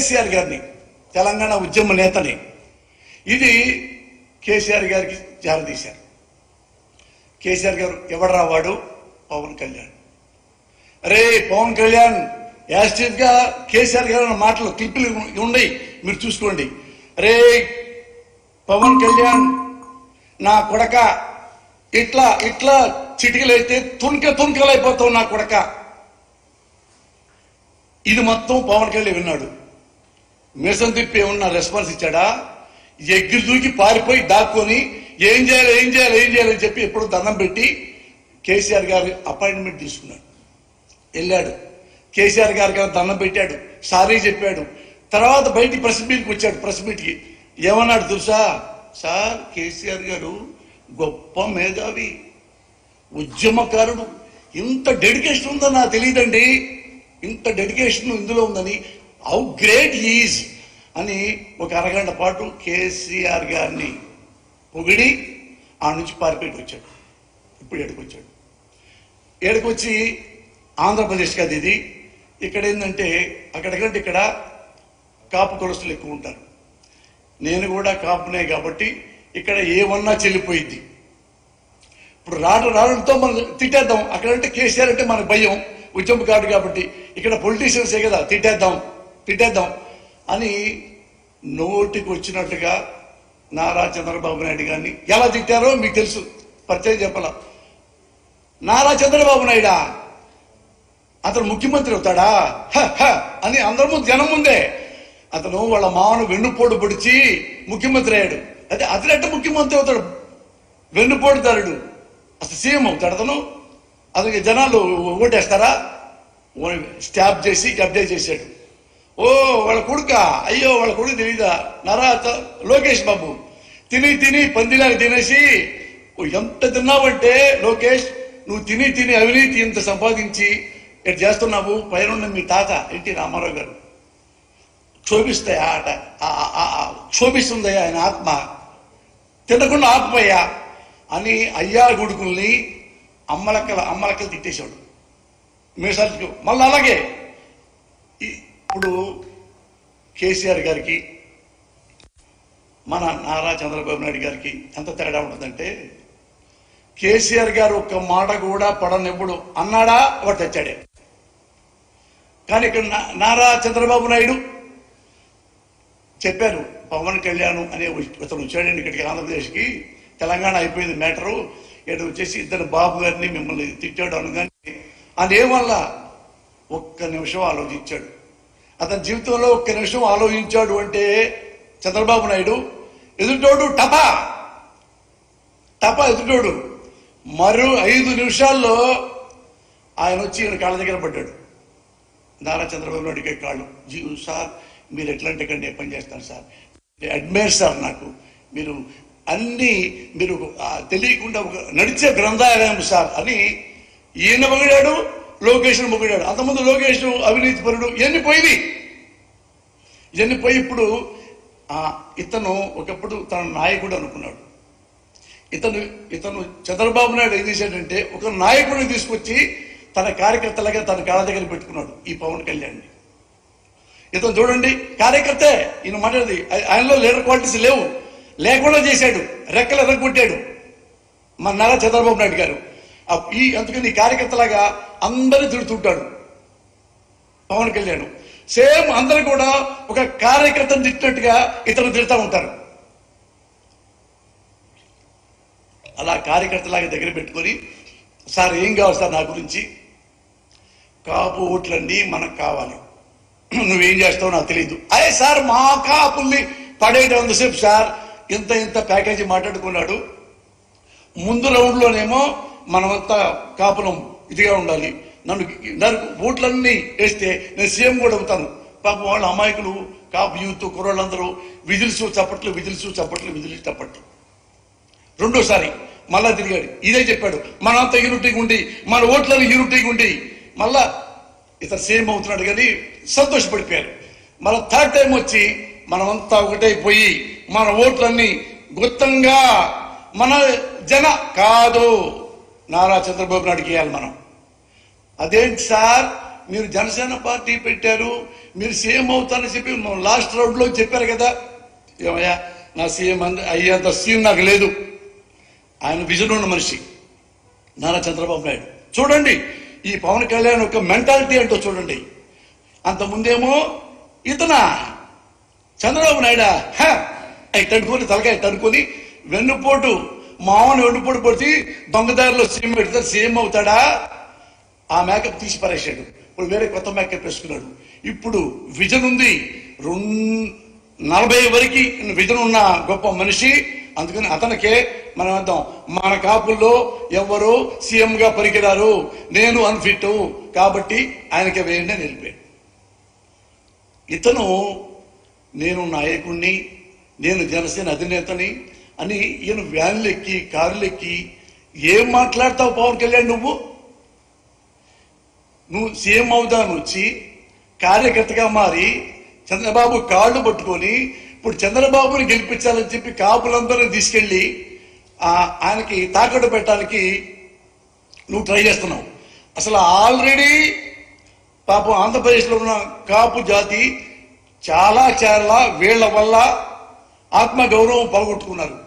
కేసీఆర్ గారిని తెలంగాణ ఉద్యమ నేతని ఇది కేసీఆర్ గారికి జారదీశారు కేసీఆర్ గారు ఎవడరా వాడు పవన్ కళ్యాణ్ అరే పవన్ కళ్యాణ్ యాస్టివ్ గా కేసీఆర్ గారు అన్న మాటలు క్లిప్పులు ఉన్నాయి మీరు చూసుకోండి అరే పవన్ కళ్యాణ్ నా కొడక ఇట్లా ఇట్లా చిటికలైతే తుణిక తుణికలైపోతావు నా కొడక ఇది మొత్తం పవన్ కళ్యాణ్ విన్నాడు మీసం తిప్పి ఏమన్నా రెస్పాన్స్ ఇచ్చాడా ఎగిరి దూకి పారిపోయి దాక్కొని ఏం చేయాలి ఏం చేయాలి ఏం చేయాలని చెప్పి ఎప్పుడు దండం పెట్టి కేసీఆర్ గారి అపాయింట్మెంట్ తీసుకున్నాడు వెళ్ళాడు కేసీఆర్ గారికి దండం పెట్టాడు సారీ చెప్పాడు తర్వాత బయటికి ప్రెస్ మీట్కి వచ్చాడు ప్రెస్ మీట్కి ఏమన్నాడు తెలుసా సార్ కేసీఆర్ గారు గొప్ప మేధావి ఉద్యమకారుడు ఇంత డెడికేషన్ ఉందని నాకు తెలియదండి ఇంత డెడికేషన్ ఇందులో ఉందని హౌ గ్రేట్ ఈజ్ అని ఒక అరగంట పాటు కేసీఆర్ గారిని పొగిడి ఆ నుంచి పారిపోయి వచ్చాడు ఇప్పుడు ఎడుకొచ్చాడు ఏడుకొచ్చి ఆంధ్రప్రదేశ్ కాదు ఇది ఇక్కడ ఏంటంటే అక్కడికంటే ఇక్కడ కాపు కొలస్తులు ఎక్కువ ఉంటారు నేను కూడా కాపునే కాబట్టి ఇక్కడ ఏమన్నా చెల్లిపోయింది ఇప్పుడు రాడు రావడంతో మనం తిట్టేద్దాం అక్కడంటే కేసీఆర్ అంటే మనకు భయం ఉద్యమకారుడు కాబట్టి ఇక్కడ పొలిటీషియన్సే కదా తిట్టేద్దాం తిట్టేద్దాం అని నోటికి వచ్చినట్టుగా నారా చంద్రబాబు నాయుడు గారిని ఎలా తిట్టారో మీకు తెలుసు పరిచయం చెప్పాల నారా చంద్రబాబు నాయుడా అతను ముఖ్యమంత్రి అవుతాడా హ, హ అని అందరి ముందు జనం ముందే అతను వాళ్ళ మామను వెన్నుపోటు పొడిచి ముఖ్యమంత్రి అయ్యాడు అదే అతనట్టు ముఖ్యమంత్రి అవుతాడు వెన్నుపోటుదారుడు అసలు సీఎం అవుతాడు అతను అతనికి జనాలు ఓటేస్తారా ఓ- స్టాప్ చేసి కబ్జా చేశాడు ఓ వాళ్ళ కొడుక అయ్యో వాళ్ళ కొడుకు తెలీదా నరా త- లోకేష్ బాబు తిని తిని పందిలాగా తినేసి ఓ ఎంత తిన్నావంటే లోకేష్ నువ్వు తిని తిని అవినీతి ఇంత సంపాదించి ఇటు చేస్తున్నావు పైన మీ తాత ఎన్టీ రామారావు గారు క్షోభిస్తాయా ఆట ఆ- ఆ- ఆ- ఆ- క్షోభిస్తుందయ్యా ఆయన ఆత్మ తినకుండా ఆత్మయ్యా అని అయ్యా గుడుకుల్ని అమ్మలక్కల అమ్మలక్కలు తిట్టేశాడు మీసాలకు మళ్ళీ అలాగే ఈ- ఇప్పుడు కేసీఆర్ గారికి మన నారా చంద్రబాబు నాయుడు గారికి ఎంత తేడా ఉంటుందంటే కేసీఆర్ గారు ఒక్క మాట కూడా పడనివ్వడు అన్నాడా వాడు తెచ్చాడే కానీ ఇక్కడ నా- నారా చంద్రబాబు నాయుడు చెప్పారు పవన్ కళ్యాణ్ అనే ఇతను వచ్చాడండి ఇక్కడికి ఆంధ్రప్రదేశ్కి తెలంగాణ అయిపోయింది మ్యాటరు ఇక్కడ వచ్చేసి ఇద్దరు బాబు గారిని మిమ్మల్ని తిట్టాడు అనగానే అదేవల్ల ఒక్క నిమిషం ఆలోచించాడు అతని జీవితంలో ఒక్క నిమిషం ఆలోచించాడు అంటే చంద్రబాబు నాయుడు ఎదుటోడు టపా టపా ఎదుటోడు మరో ఐదు నిమిషాల్లో ఆయన వచ్చి ఈయన కాళ్ళ దగ్గర పడ్డాడు నారా చంద్రబాబు నాయుడుకి కాళ్ళు జీవు సార్ మీరు ఎట్లాంటి కంటే పని చేస్తారు సార్ అడ్మైర్ సార్ నాకు మీరు అన్ని మీరు ఆ, తెలియకుండా ఒక నడిచే గ్రంథాలయం సార్ అని ఈయన పొగిడాడు లోకేష్ పొగిడాడు అంతకుముందు లోకేష్ అవినీతి పరుడు ఇవన్నీ పోయింది ఇవన్నీ పోయి ఇప్పుడు ఆ, ఇతను ఒకప్పుడు తన నాయకుడు అనుకున్నాడు ఇతను ఇతను చంద్రబాబు నాయుడు ఏం చేశాడంటే ఒక నాయకుడిని తీసుకొచ్చి తన కార్యకర్తలుగా తన కాళ్ళ దగ్గర పెట్టుకున్నాడు ఈ పవన్ కళ్యాణ్ని ఇతను చూడండి కార్యకర్తే ఈయన మాట్లాడేది ఆయ- ఆయనలో లీడర్ క్వాలిటీస్ లేవు లేకుండా చేశాడు రెక్కలు ఎర్రగొట్టాడు మన నారా చంద్రబాబు నాయుడు గారు ఆ ఈ అందుకని ఈ కార్యకర్తలాగా అందరిని తిడుతుంటాడు పవన్ కళ్యాణ్ సేమ్ అందరు కూడా ఒక కార్యకర్తను తిట్టినట్టుగా ఇతను తిడతా ఉంటారు అలా కార్యకర్తలాగా దగ్గర పెట్టుకొని సార్ ఏం కావాలి సార్ నా గురించి కాపు ఓట్లండి మనకు కావాలి నువ్వేం చేస్తావో నాకు తెలియదు అదే సార్ మా కాపుల్ని పడేయడం ఎంతసేపు సార్ ఇంత ఇంత ప్యాకేజీ మాట్లాడుకున్నాడు ముందు రౌండ్లోనేమో మనమంతా కాపులం ఇదిగా ఉండాలి నన్ను నన్ను ఓట్లన్నీ వేస్తే నేను సీఎం కూడా అవుతాను పాపం వాళ్ళ అమాయకులు కాపు యూత్ కుర్రోళ్ళందరూ విజిల్స్ చప్పట్లు విజిల్స్ చప్పట్లు విజిల్స్ చప్పట్లు రెండోసారి మళ్ళా తిరిగాడు ఇదే చెప్పాడు మనంతా యూనిటీగా ఉండి మన ఓట్లను యూనిటీగా ఉండి మళ్ళా ఇతను సేమ్ అవుతున్నాడు కానీ సంతోషపడిపోయారు మళ్ళా థర్డ్ టైం వచ్చి మనమంతా ఒకటైపోయి మన ఓట్లన్నీ గుత్తంగా మన జన కాదు నారా చంద్రబాబు నాయుడుకి వేయాలి మనం అదేంటి సార్ మీరు జనసేన పార్టీ పెట్టారు మీరు సీఎం అవుతారని చెప్పి లాస్ట్ రౌండ్ లో చెప్పారు కదా ఏమయ్యా నా సీఎం అంద- అయ్యేంత సీన్ నాకు లేదు ఆయన విజన్ ఉన్న మనిషి నారా చంద్రబాబు నాయుడు చూడండి ఈ పవన్ కళ్యాణ్ యొక్క మెంటాలిటీ ఏంటో చూడండి అంత ముందేమో ఇతన చంద్రబాబు నాయుడా హ, ఇట్ట అనుకొని తలకాయ ఇట్ట అనుకొని వెన్నుపోటు మామూలు వెన్నుపోటు పొడిచి దొంగదారిలో సీఎం పెడితే సీఎం అవుతాడా ఆ మేకప్ తీసి పారేశాడు ఇప్పుడు వేరే కొత్త మేకప్ వేసుకున్నాడు ఇప్పుడు విజన్ ఉంది రెండు నలభై వరకు విజన్ ఉన్న గొప్ప మనిషి అందుకని అతనికే మనం అర్థం మన కాపుల్లో ఎవరు సీఎం గా పనికిరారు నేను అన్ఫిట్ కాబట్టి ఆయనకే వేయండి అని వెళ్ళిపోయాడు ఇతను నేను నాయకుణ్ణి నేను జనసేన అధినేతని అని ఈయన వ్యాన్లు ఎక్కి కార్లు ఎక్కి ఏం మాట్లాడతావు పవన్ కళ్యాణ్ నువ్వు నువ్వు సీఎం అవుదాను వచ్చి కార్యకర్తగా మారి చంద్రబాబు కాళ్ళు పట్టుకొని ఇప్పుడు చంద్రబాబుని గెలిపించాలని చెప్పి కాపులందరినీ తీసుకెళ్లి ఆ, ఆయనకి తాకట్టు పెట్టడానికి నువ్వు ట్రై చేస్తున్నావు అసలు ఆల్రెడీ పాపం ఆంధ్రప్రదేశ్లో ఉన్న కాపు జాతి చాలా చాలా వీళ్ళ వల్ల ఆత్మ గౌరవం పలగొట్టుకున్నారు